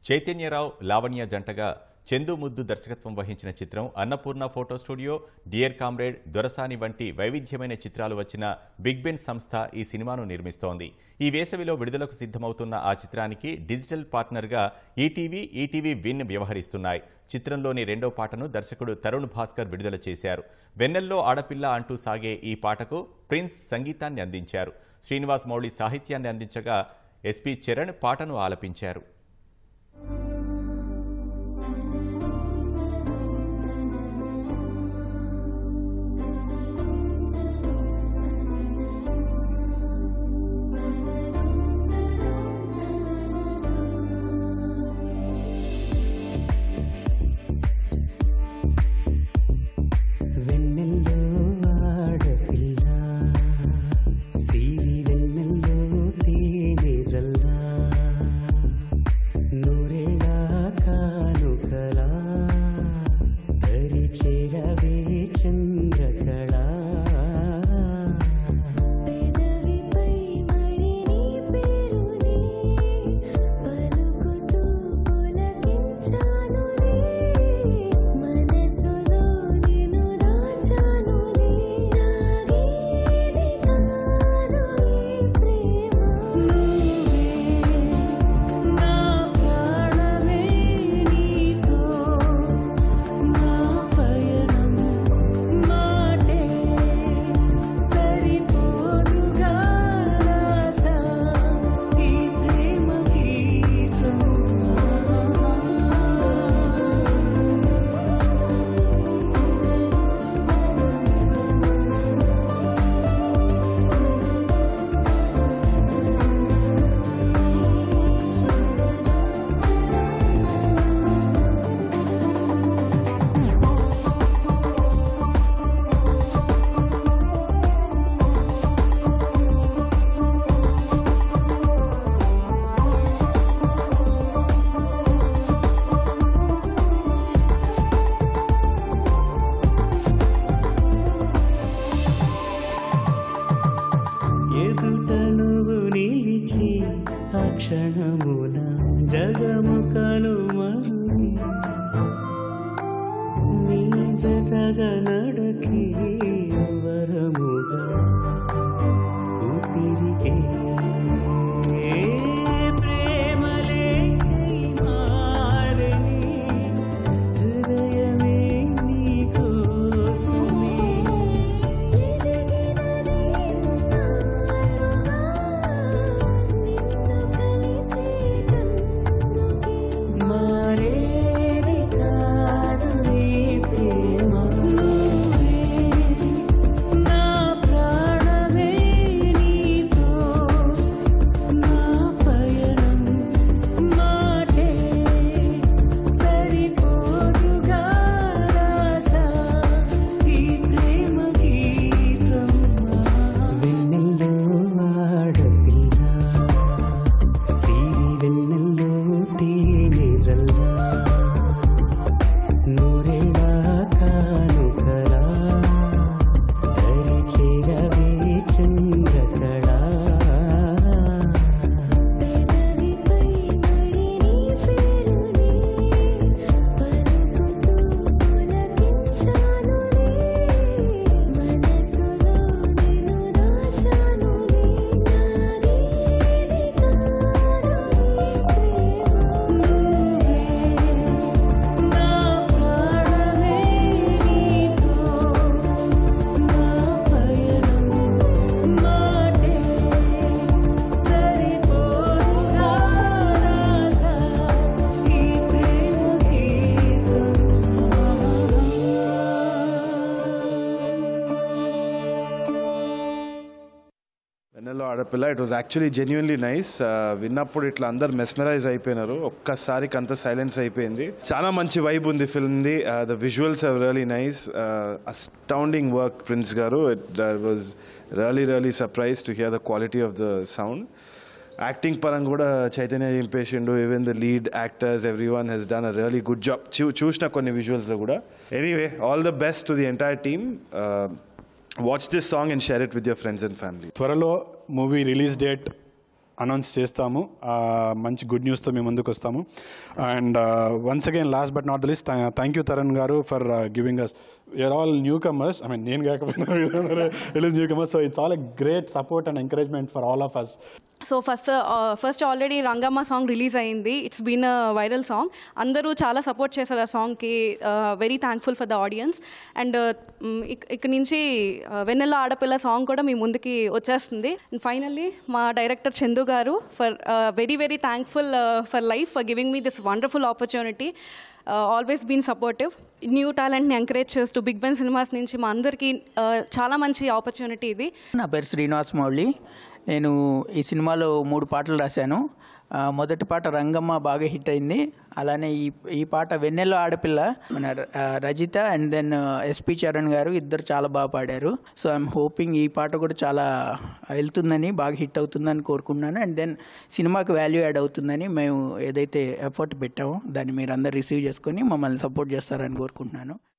చైతన్యరావు లావణ్య జంటగా చందు ముద్దు దర్శకత్వం వహించిన చిత్రం Annapurna photo studio dear comrade Dorasani వంటి వైవిధ్యమైన చిత్రాలు వచ్చిన బిగ్ బెన్ సంస్థ ఈ సినిమాను నిర్మిస్తోంది ఈ వేసవిలో విడుదలకు సిద్ధమవుతున్న ఆ చిత్రానికి డిజిటల్ పార్ట్నర్గా ఈటీవీ ఈటీవీ విన్ వ్యవహరిస్తున్నాయి చిత్రంలోని రెండో పాటను దర్శకుడు తరుణ్ భాస్కర్ విడుదల చేశారు వెన్నెల్లో ఆడపిల్ల అంటూ సాగే ఈ పాటకు ప్రిన్స్ సంగీతాన్ని అందించారు శ్రీనివాస్ మౌళి సాహిత్యాన్ని అందించగా ఎస్పి చరణ్ పాటను ఆలపించారు వెన్నెల్లో ఆడపిల్ల సిరి వెన్నెల్లో తేనె జల్లా నూరేలా కానుకలా దరి చేరవే చంద్రకళ పెదవిపై మరి నీ పేరునే పలుకుతూ పులకించానులే మనసులో నిన్ను దాచానులే నాగేది కాదు ఈ ప్రేమ నా ప్రాణమే నీతో నా పయనం మాటే సరిపోదుగా రాస ఈ ప్రేమ గీతం ఎదుట నువ్వు నిలిచి ఆ క్షణమున జగము కనుమరుని నీ జతగా నడకి వరముగా ఊపిరికే ప్రేమలే మారని హృదయమే నీ కోసమే ఎదిగినది నాలుగా నిన్ను కలిసేటందుకే మారేది కాదు నీ ప్రేమ నా ప్రాణమే నీతో నా పయనం మాటే సరిపోదుగా రాసా ఈ ప్రేమ గీతం వెన్నెల్లో ఆడపిల్ల సిరి వెన్నెల్లో తేనె జల్లా నూరేలా కానుకలా దరి చేరవే చంద్రకళ పెదవిపై మరి నీ పేరునే పలుకుతూ పులకించానులే మనసులో నిన్ను దాచానులే నాగేది కాదు ఈ ప్రేమ నా ప్రాణమే నీతో నా పయనం మాటే సరిపోదుగా రాసా ఈ ప్రేమ వెన్నెల్లో ఆడపిల్ల it was actually genuinely nice విన్నప్పుడు ఇట్లా అందరు మెస్మరైజ్ అయిపోయినారు ఒక్కసారికి అంత సైలెన్స్ అయిపోయింది చాలా మంచి వైబ్ ఉంది ఫిల్మ్ది the visuals are really nice astounding work Prince garu it was really really surprise to hear the quality of the sound acting పరంగా కూడా చైతన్య చింపేసిండు even the lead actors everyone he's done a really good job చూ చూసిన కొన్ని విజువల్స్లో కూడా anyway all the best to the entire team watch this song and share it with your friends and family త్వరలో movie release date announce చేస్తాము ఆ, మంచి good న్యూస్తో మేము ముందుకు వస్తాము and once again last but not the least thank you Tharun garu for giving us your all newcomers I mean నేను కాకపోయినా it is newcomers so it's all a great support and encouragement for all of us so first first already Rangamma song release అయింది it's been a viral song అందరూ చాలా support చేశారు ఆ సాంగ్కి very thankful for the audience and ఇక్కడ నుంచి uh, వెన్నెల ఆడపిల్ల song కూడా మీ ముందుకి వచ్చేస్తుంది అండ్ ఫైనల్లీ మా director Chandu garu for very very thankful for life for giving me this wonderful opportunity always been supportive new టాలెంట్ని ఎంకరేజ్ చేస్తూ బిగ్ బెన్ సినిమాస్ నుంచి మా అందరికీ uh, చాలా మంచి ఆపర్చునిటీ ఇది నా పేరు శ్రీనివాస్ మౌళి నేను ఈ సినిమాలో మూడు పాటలు రాశాను ఆ, మొదటి పాట రంగమ్మ బాగా హిట్ అయింది అలానే ఈ ఈ పాట వెన్నెల్లో ఆడపిల్ల మన ర- ఆ, Rajitha and then SP Charan garu ఇద్దరు చాలా బాగా పాడారు సో ఐఎమ్ హోపింగ్ ఈ పాట కూడా చాలా వెళ్తుందని బాగా హిట్ అవుతుందని కోరుకున్నాను అండ్ దెన్ సినిమాకి వాల్యూ యాడ్ అవుతుందని మేము ఏదైతే ఎఫర్ట్ పెట్టామో దాన్ని మీరు అందరు రిసీవ్ చేసుకొని మమ్మల్ని సపోర్ట్ చేస్తారని కోరుకుంటున్నాను